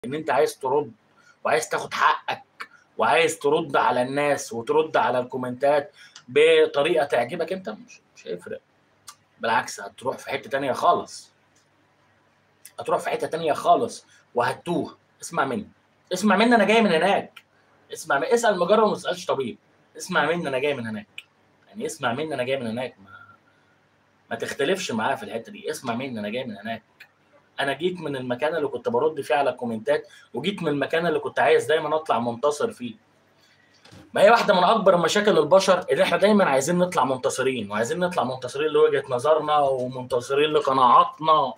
ان انت عايز ترد وعايز تاخد حقك وعايز ترد على الناس وترد على الكومنتات بطريقه تعجبك انت مش مش هيفرق بالعكس هتروح في حته تانية خالص هتروح في حته تانية خالص وهتوه اسمع مني اسمع مني انا جاي من هناك اسمع من... اسال مجرب وما تسالش طبيب اسمع مني انا جاي من هناك يعني اسمع مني انا جاي من هناك ما ما تختلفش معايا في الحته دي اسمع مني انا جاي من هناك انا جيت من المكان اللي كنت برد فيه على الكومنتات وجيت من المكان اللي كنت عايز دايما اطلع منتصر فيه ما هي واحده من اكبر مشاكل البشر اللي احنا دايما عايزين نطلع منتصرين وعايزين نطلع منتصرين لوجهه نظرنا ومنتصرين لقناعاتنا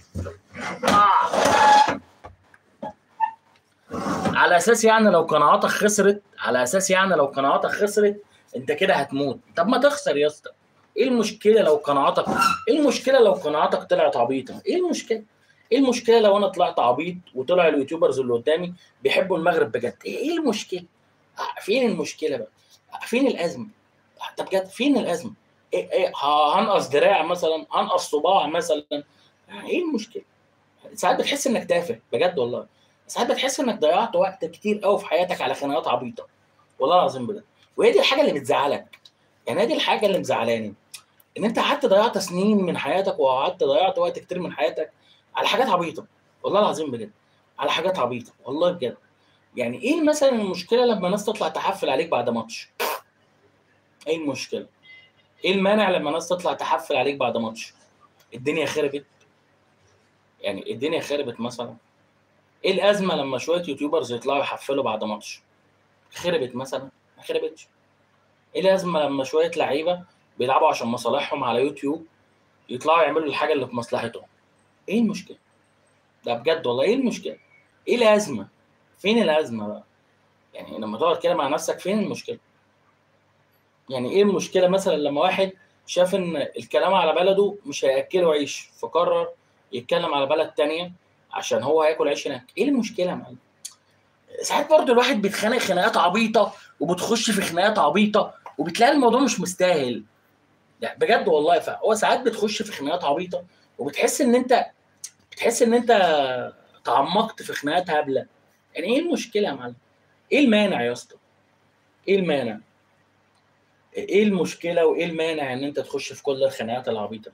على اساس يعني لو قناعاتك خسرت على اساس يعني لو قناعاتك خسرت انت كده هتموت طب ما تخسر يا اسطى ايه المشكله لو قناعاتك ايه المشكله لو قناعاتك طلعت عبيطه ايه المشكله ايه المشكله لو انا طلعت عبيط وطلع اليوتيوبرز اللي قدامي بيحبوا المغرب بجد ايه المشكله فين المشكله بقى فين الازمه طب بجد فين الازمه إيه إيه هنقص دراع مثلا هنقص صباع مثلا ايه المشكله ساعات بتحس انك تافه بجد والله ساعات بتحس انك ضيعت وقت كتير قوي في حياتك على خناقات عبيطه والله العظيم بجد وهي دي الحاجه اللي بتزعلك يعني هي دي الحاجه اللي مزعلاني ان انت قعدت ضيعت سنين من حياتك وقعدت ضيعت وقت كتير من حياتك على حاجات عبيطه والله العظيم بجد على حاجات عبيطه والله بجد يعني ايه مثلا المشكله لما ناس تطلع تحفل عليك بعد ماتش ايه المشكله ايه المانع لما ناس تطلع تحفل عليك بعد ماتش الدنيا خربت يعني الدنيا خربت مثلا ايه الازمه لما شويه يوتيوبرز يطلعوا يحفلوا بعد ماتش خربت مثلا ما خربتش ايه الازمه لما شويه لعيبه بيلعبوا عشان مصالحهم على يوتيوب يطلعوا يعملوا الحاجه اللي في مصلحتهم ايه المشكله ده بجد والله ايه المشكله ايه الازمه فين الازمه بقى يعني لما تقعد كده مع نفسك فين المشكله يعني ايه المشكله مثلا لما واحد شاف ان الكلام على بلده مش هياكله عيش فقرر يتكلم على بلد تانية عشان هو هياكل عيش هناك ايه المشكله يا معلم ساعات برضو الواحد بيتخانق خناقات عبيطه وبتخش في خناقات عبيطه وبتلاقي الموضوع مش مستاهل يعني بجد والله فهو ساعات بتخش في خناقات عبيطه وبتحس ان انت بتحس ان انت تعمقت في خناقات هبله يعني ايه المشكله يا معلم ايه المانع يا اسطى ايه المانع ايه المشكله وايه المانع ان انت تخش في كل الخناقات العبيطه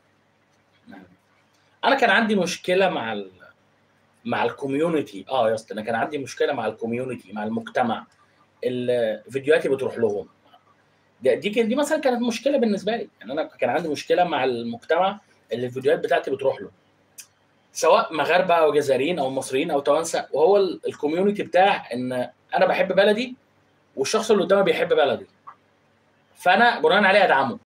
انا كان عندي مشكله مع ال مع الكوميونتي اه يا اسطى انا كان عندي مشكله مع الكوميونتي مع المجتمع اللي فيديوهاتي بتروح لهم دي دي, دي مثلا كانت مشكله بالنسبه لي يعني انا كان عندي مشكله مع المجتمع اللي الفيديوهات بتاعتي بتروح له سواء مغاربه او جزائريين او مصريين او توانسه وهو الكوميونتي بتاع ان انا بحب بلدي والشخص اللي قدامي بيحب بلدي فانا بناء عليه ادعمه